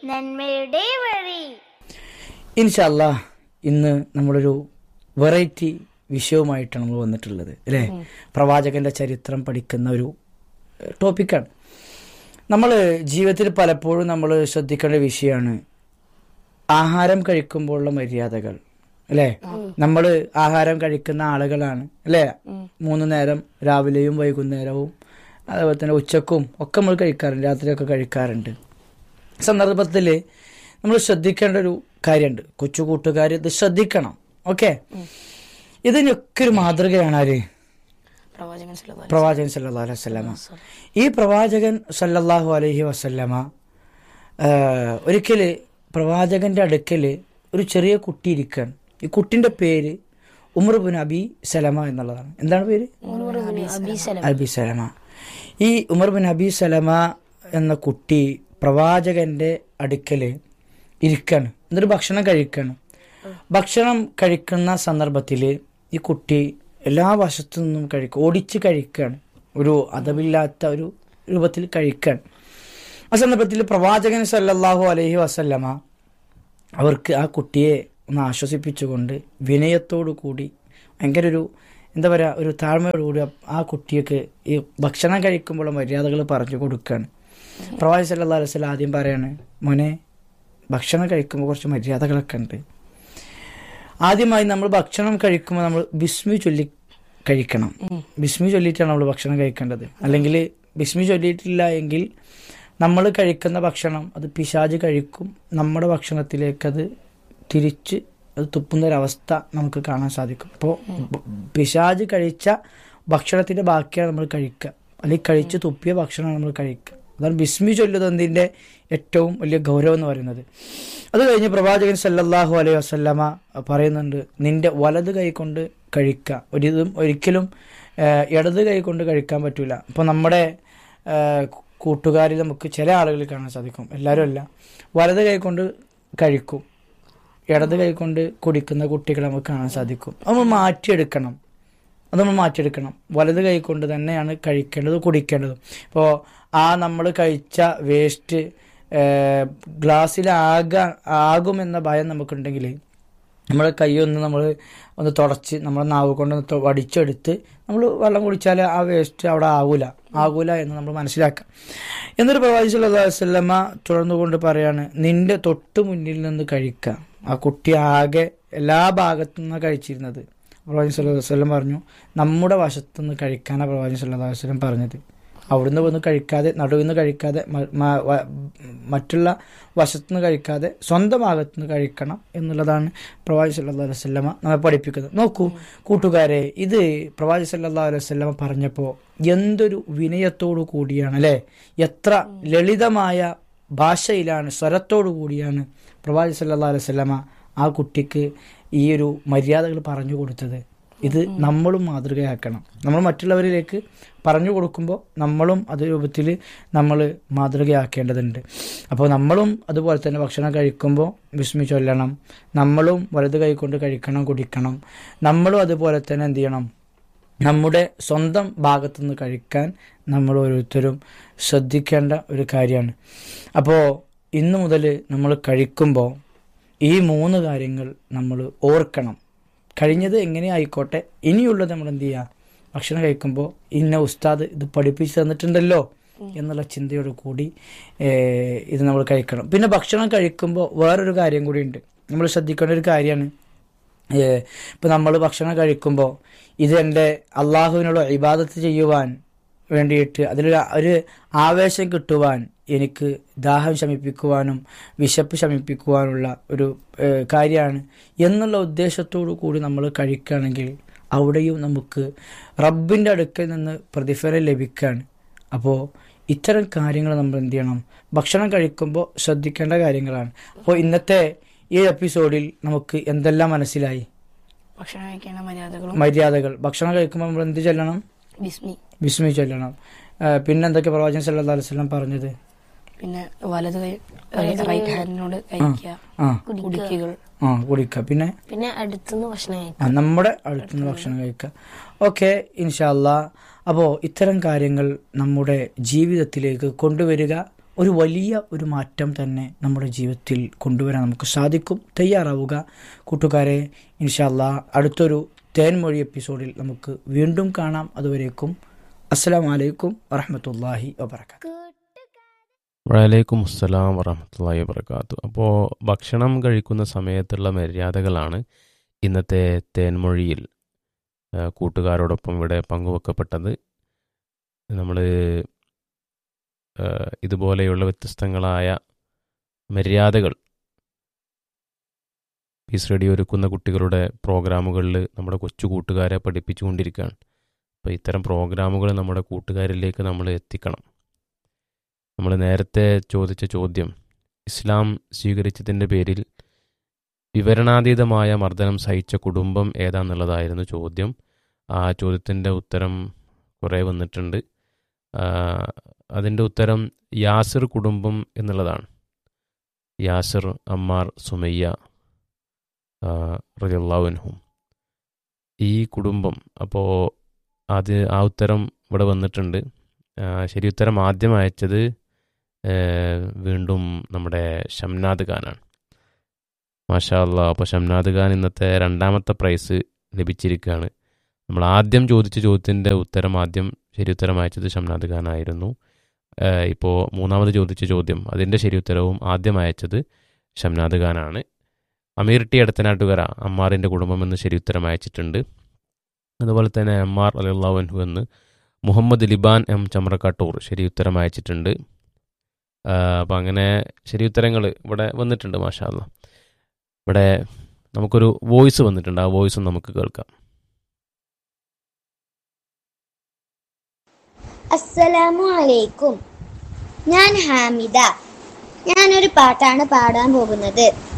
നന്മയുടെ വഴി ഇൻഷല്ല ഇന്ന് നമ്മളൊരു വെറൈറ്റി വിഷയവുമായിട്ടാണ് നമ്മൾ വന്നിട്ടുള്ളത് അല്ലേ പ്രവാചകന്റെ ചരിത്രം പഠിക്കുന്ന ഒരു ഏഹ്, ടോപ്പിക്കാണ് നമ്മൾ ജീവിതത്തിൽ പലപ്പോഴും നമ്മൾ ശ്രദ്ധിക്കേണ്ട വിഷയമാണ് ആഹാരം കഴിക്കുമ്പോഴുള്ള മര്യാദകൾ അല്ലേ നമ്മൾ ആഹാരം കഴിക്കുന്ന ആളുകളാണ് അല്ലേ മൂന്ന് നേരം രാവിലെയും വൈകുന്നേരവും അതുപോലെ തന്നെ ഉച്ചക്കും ഒക്കെ നമ്മൾ കഴിക്കാറുണ്ട് രാത്രിയൊക്കെ കഴിക്കാറുണ്ട് സന്ദർഭത്തിൽ നമ്മൾ ശ്രദ്ധിക്കേണ്ട ഒരു കാര്യമുണ്ട് കൊച്ചു കൂട്ടുകാർ ഇത് ശ്രദ്ധിക്കണം ഓക്കെ ഇതിനൊക്കെ ഒരു മാതൃകയാണ് ആര് പ്രവാചകൻ സല്ലല്ലാഹു പ്രവാചകൻ സല്ലല്ലാഹു അലൈഹി വസല്ലമ ഈ പ്രവാചകൻ സല്ലല്ലാഹു അലൈഹി വസല്ലമ ഒരിക്കല് പ്രവാചകന്റെ അടുക്കല് ഒരു ചെറിയ കുട്ടി ഇരിക്കുകയാണ് ഈ കുട്ടിന്റെ പേര് ഉമർ ബിൻ അബി സലമ എന്നുള്ളതാണ് എന്താണ് പേര് അബി സലമ ഈ ഉമർ ബിൻ അബി സലമ എന്ന കുട്ടി പ്രവാചകന്റെ അടുക്കല് ഇരിക്കാണ് എന്നിട്ട് ഭക്ഷണം കഴിക്കാണ് ഭക്ഷണം കഴിക്കുന്ന സന്ദർഭത്തിൽ ഈ കുട്ടി എല്ലാ വശത്തു നിന്നും കഴിക്കും ഓടിച്ച് കഴിക്കാണ് ഒരു അതവില്ലാത്ത ഒരു രൂപത്തിൽ കഴിക്കാൻ ആ സന്ദർഭത്തിൽ പ്രവാചകൻ സല്ലല്ലാഹു അലൈഹി വസല്ലമ അവർക്ക് ആ കുട്ടിയെ ഒന്ന് ആശ്വസിപ്പിച്ചുകൊണ്ട് വിനയത്തോടു കൂടി ഭയങ്കര ഒരു എന്താ പറയുക ഒരു താഴ്മയോടുകൂടി ആ കുട്ടിക്ക് ഈ ഭക്ഷണം കഴിക്കുമ്പോൾ മര്യാദകൾ പറഞ്ഞു കൊടുക്കുകയാണ് പ്രവാചകൻ സല്ലല്ലാഹു അലൈഹി വസല്ലം ആദ്യം പറയാണ് മോനെ ഭക്ഷണം കഴിക്കുമ്പോൾ കുറച്ച് മര്യാദകളൊക്കെ ഉണ്ട് ആദ്യമായി നമ്മൾ ഭക്ഷണം കഴിക്കുമ്പോൾ നമ്മൾ ബിസ്മി ചൊല്ലി കഴിക്കണം ബിസ്മി ചൊല്ലിയിട്ടാണ് നമ്മൾ ഭക്ഷണം കഴിക്കേണ്ടത് അല്ലെങ്കിൽ ബിസ്മി ചൊല്ലിയിട്ടില്ല എങ്കിൽ നമ്മൾ കഴിക്കുന്ന ഭക്ഷണം അത് പിശാജ് കഴിക്കും നമ്മുടെ ഭക്ഷണത്തിലേക്ക് അത് തിരിച്ച് അത് തുപ്പുന്ന ഒരവസ്ഥ നമുക്ക് കാണാൻ സാധിക്കും അപ്പോൾ പിശാജ് കഴിച്ച ഭക്ഷണത്തിന്റെ ബാക്കിയാണ് നമ്മൾ കഴിക്കുക അല്ലെങ്കിൽ കഴിച്ച് തുപ്പിയ ഭക്ഷണമാണ് നമ്മൾ കഴിക്കുക അതാണ് ബിസ്മി ചൊല്ലുന്നതിന്റെ ഏറ്റവും വലിയ ഗൗരവം എന്ന് പറയുന്നത് അത് കഴിഞ്ഞ് പ്രവാചകൻ സല്ലല്ലാഹു അലൈഹി വസല്ലമ പറയുന്നുണ്ട് നിന്റെ വലത് കൈ കൊണ്ട് കഴിക്കുക ഒരിതും ഒരിക്കലും ഏഹ്, ഇടത് കൈ കൊണ്ട് കഴിക്കാൻ പറ്റൂല അപ്പോൾ നമ്മുടെ ഏഹ്, കൂട്ടുകാരിൽ നമുക്ക് ചില ആളുകളിൽ കാണാൻ സാധിക്കും എല്ലാവരും അല്ല വലത് കൈ കൊണ്ട് കഴിക്കും ഇടത് കൈ കൊണ്ട് കുടിക്കുന്ന കുട്ടികളെ നമുക്ക് കാണാൻ സാധിക്കും അത് നമ്മൾ മാറ്റിയെടുക്കണം അത് നമ്മൾ മാറ്റിയെടുക്കണം വലത് കൈ കൊണ്ട് തന്നെയാണ് കഴിക്കേണ്ടത് കുടിക്കേണ്ടതും ഇപ്പോൾ ആ നമ്മൾ കഴിച്ച വേസ്റ്റ് ഗ്ലാസ്സിൽ ആക ആകുമെന്ന ഭയം നമുക്കുണ്ടെങ്കിൽ നമ്മുടെ കൈ ഒന്ന് നമ്മൾ ഒന്ന് തുടച്ച് നമ്മുടെ നാവ് കൊണ്ട് ഒന്ന് തൊ- വടിച്ചെടുത്ത് നമ്മൾ വെള്ളം കുടിച്ചാൽ ആ വേസ്റ്റ് അവിടെ ആകൂല ആകൂല എന്ന് നമ്മൾ മനസ്സിലാക്കാം എന്നൊരു പ്രവാചി സല്ലല്ലാഹു അലൈഹി വസല്ലമ തുടർന്നുകൊണ്ട് പറയാണ് നിന്റെ തൊട്ട് മുന്നിൽ നിന്ന് കഴിക്കുക ആ കുട്ടി ആകെ എല്ലാ ഭാഗത്തു നിന്നാണ് കഴിച്ചിരുന്നത് പ്രവാചി സല്ലല്ലാഹു അലൈഹി വസല്ലം പറഞ്ഞു നമ്മുടെ വശത്തുനിന്ന് കഴിക്കാനാണ് പ്രവാചി സല്ലല്ലാഹു അലൈഹി വസല്ലം പറഞ്ഞത് അവിടുന്ന് വന്ന് കഴിക്കാതെ നടുവിൽ നിന്ന് കഴിക്കാതെ മ- മ- വ- മറ്റുള്ള വശത്തുനിന്ന് കഴിക്കാതെ സ്വന്തം ഭാഗത്തുനിന്ന് കഴിക്കണം എന്നുള്ളതാണ് പ്രവാചി സല്ലല്ലാഹു അലൈഹി വസല്ലമ നമ്മെ പഠിപ്പിക്കുന്നത് നോക്കൂ കൂട്ടുകാരെ ഇത് പ്രവാചി സല്ലല്ലാഹു അലൈഹി വസല്ലമ പറഞ്ഞപ്പോൾ എന്തൊരു വിനയത്തോടു കൂടിയാണ് അല്ലെ എത്ര ലളിതമായ ഭാഷയിലാണ് സ്വരത്തോടു കൂടിയാണ് പ്രവാചി സല്ലല്ലാഹു അലൈഹി വസല്ലമ ആ കുട്ടിക്ക് ഈ ഒരു മര്യാദകൾ പറഞ്ഞു കൊടുത്തത് ഇത് നമ്മളും മാതൃകയാക്കണം നമ്മൾ മറ്റുള്ളവരിലേക്ക് പറഞ്ഞു കൊടുക്കുമ്പോൾ നമ്മളും അത് രൂപത്തിൽ നമ്മൾ മാതൃകയാക്കേണ്ടതുണ്ട് അപ്പോൾ നമ്മളും അതുപോലെ തന്നെ ഭക്ഷണം കഴിക്കുമ്പോൾ വിസ്മി ചൊല്ലണം നമ്മളും വലത് കൈകൊണ്ട് കഴിക്കണം കുടിക്കണം നമ്മളും അതുപോലെ തന്നെ എന്ത് ചെയ്യണം നമ്മുടെ സ്വന്തം ഭാഗത്തുനിന്ന് കഴിക്കാൻ നമ്മൾ ഓരോരുത്തരും ശ്രദ്ധിക്കേണ്ട ഒരു കാര്യമാണ് അപ്പോൾ ഇന്നു മുതൽ നമ്മൾ കഴിക്കുമ്പോൾ ഈ മൂന്ന് കാര്യങ്ങൾ നമ്മൾ ഓർക്കണം കഴിഞ്ഞത് എങ്ങനെ ആയിക്കോട്ടെ ഇനിയുള്ളത് നമ്മൾ എന്ത് ചെയ്യുക ഭക്ഷണം കഴിക്കുമ്പോൾ ഇന്ന ഉസ്താദ് ഇത് പഠിപ്പിച്ച് തന്നിട്ടുണ്ടല്ലോ എന്നുള്ള ചിന്തയോട് കൂടി ഏഹ്, ഇത് നമ്മൾ കഴിക്കണം പിന്നെ ഭക്ഷണം കഴിക്കുമ്പോൾ വേറൊരു കാര്യം കൂടി ഉണ്ട് നമ്മൾ ശ്രദ്ധിക്കേണ്ട ഒരു കാര്യമാണ് ഇപ്പം നമ്മൾ ഭക്ഷണം കഴിക്കുമ്പോൾ ഇത് എൻ്റെ അള്ളാഹുവിനുള്ള ഇബാദത്ത് ചെയ്യുവാൻ വേണ്ടിയിട്ട് അതിലൊരു ഒരു ആവേശം കിട്ടുവാൻ എനിക്ക് ദാഹം ശമിപ്പിക്കുവാനും വിശപ്പ് ശമിപ്പിക്കുവാനുള്ള ഒരു ഏഹ്, കാര്യമാണ് എന്നുള്ള ഉദ്ദേശത്തോടു കൂടി നമ്മൾ കഴിക്കുകയാണെങ്കിൽ അവിടെയും നമുക്ക് റബ്ബിൻ്റെ അടുക്കൽ നിന്ന് പ്രതിഫലം ലഭിക്കുകയാണ് അപ്പോൾ ഇത്തരം കാര്യങ്ങൾ നമ്മൾ എന്ത് ചെയ്യണം ഭക്ഷണം കഴിക്കുമ്പോൾ ശ്രദ്ധിക്കേണ്ട കാര്യങ്ങളാണ് അപ്പോൾ ഇന്നത്തെ ഈ എപ്പിസോഡിൽ നമുക്ക് എന്തെല്ലാം മനസ്സിലായി ഭക്ഷണം കഴിക്കേണ്ട മര്യാദകളും മര്യാദകൾ ഭക്ഷണം കഴിക്കുമ്പോൾ നമ്മൾ എന്ത് ചൊല്ലണം ബിസ്മി വിസ്മി ചൊല്ലണം ആ, പിന്നെ എന്തൊക്കെ പ്രവാചകൻ സല്ലല്ലാഹു അലൈഹി വസല്ലം പറഞ്ഞത് പിന്നെ വലത് കൈ റൈറ്റ് ഹാൻഡിനോട് കഴിക്കുക ആ കുടിക്കുകൾ ആ കുടിക്കുക പിന്നെ പിന്നെ അടുത്തുനിന്ന് ഭക്ഷണം കഴിക്കും ആ, നമ്മുടെ അടുത്തുനിന്ന് ഭക്ഷണം കഴിക്കുക ഓക്കെ ഇൻഷാല്ല അപ്പോൾ ഇത്തരം കാര്യങ്ങൾ നമ്മുടെ ജീവിതത്തിലേക്ക് കൊണ്ടുവരിക ഒരു വലിയ ഒരു മാറ്റം തന്നെ നമ്മുടെ ജീവിതത്തിൽ കൊണ്ടുവരാൻ നമുക്ക് സാധിക്കും തയ്യാറാവുക കൂട്ടുകാരെ ഇൻഷാല്ല അടുത്തൊരു തേൻമൊഴി എപ്പിസോഡിൽ നമുക്ക് വീണ്ടും കാണാം അതുവരേക്കും അസ്സലാം വലൈക്കും വറഹമത്തല്ലാഹി വബർക്കാത്തു വലൈക്കും അസ്സലാം വറഹമത്തല്ലാഹി വബർക്കാത്തു അപ്പോൾ ഭക്ഷണം കഴിക്കുന്ന സമയത്തുള്ള മര്യാദകളാണ് ഇന്നത്തെ തേൻമൊഴിയിൽ ആ, കൂട്ടുകാരോടൊപ്പം ഇവിടെ പങ്കുവെക്കപ്പെട്ടത് നമ്മൾ ഇതുപോലെയുള്ള വ്യത്യസ്തങ്ങളായ മര്യാദകൾ പീസ് റേഡിയോ ഒരുക്കുന്ന കുട്ടികളുടെ പ്രോഗ്രാമുകളിൽ നമ്മുടെ കൊച്ചു കൂട്ടുകാരെ പഠിപ്പിച്ചുകൊണ്ടിരിക്കുകയാണ് അപ്പോൾ ഇത്തരം പ്രോഗ്രാമുകൾ നമ്മുടെ കൂട്ടുകാരിലേക്ക് നമ്മൾ എത്തിക്കണം നമ്മൾ നേരത്തെ ചോദിച്ച ചോദ്യം ഇസ്ലാം സ്വീകരിച്ചതിൻ്റെ പേരിൽ വിവരണാതീതമായ മർദ്ദനം സഹിച്ച കുടുംബം ഏതാന്നുള്ളതായിരുന്നു ചോദ്യം ആ ചോദ്യത്തിൻ്റെ ഉത്തരം കുറേ വന്നിട്ടുണ്ട് അതിൻ്റെ ഉത്തരം യാസിർ കുടുംബം എന്നുള്ളതാണ് യാസിർ അമ്മാർ സുമയ്യ റലിയുള്ളവൻഹും ഈ കുടുംബം അപ്പോൾ അത് ആ ഉത്തരം ഇവിടെ വന്നിട്ടുണ്ട് ആ, ശരി ഉത്തരം ആദ്യം അയച്ചത് ഏഹ്, വീണ്ടും നമ്മുടെ ഷംനാദ് ഖാനാണ് മാഷാ അല്ലാ അപ്പോൾ ഷംനാദ് ഖാൻ ഇന്നത്തെ രണ്ടാമത്തെ പ്രൈസ് ലഭിച്ചിരിക്കുകയാണ് നമ്മൾ ആദ്യം ചോദിച്ച ചോദ്യത്തിൻ്റെ ഉത്തരം ആദ്യം ശരി ഉത്തരം അയച്ചത് ഷംനാദ് ഖാൻ ആയിരുന്നു ഏഹ്, ഇപ്പോൾ മൂന്നാമത് ചോദിച്ച ചോദ്യം അതിൻ്റെ ശരി ഉത്തരവും ആദ്യം അയച്ചത് ഷംനാദ് ഖാനാണ് അമീർ ടി അടുത്തനാട്ടുകര അമ്മാറിൻ്റെ കുടുംബം എന്ന് ശരി ഉത്തരം അയച്ചിട്ടുണ്ട് അതുപോലെ തന്നെ അമ്മാർ അലിള്ളാഹു എന്ന് മുഹമ്മദ് ലിബാൻ എം ചമ്രക്കാട്ടൂർ ശരി ഉത്തരം അയച്ചിട്ടുണ്ട് അപ്പം അങ്ങനെ ശരി ഉത്തരങ്ങൾ ഇവിടെ വന്നിട്ടുണ്ട് മാഷാ അല്ലാ ഇവിടെ നമുക്കൊരു വോയിസ് വന്നിട്ടുണ്ട് ആ വോയിസും നമുക്ക് കേൾക്കാം അസ്സലാമു അലൈക്കും ഞാൻ ഹാമിദ ഞാനൊരു പാട്ടാണ് പാടാൻ പോകുന്നത്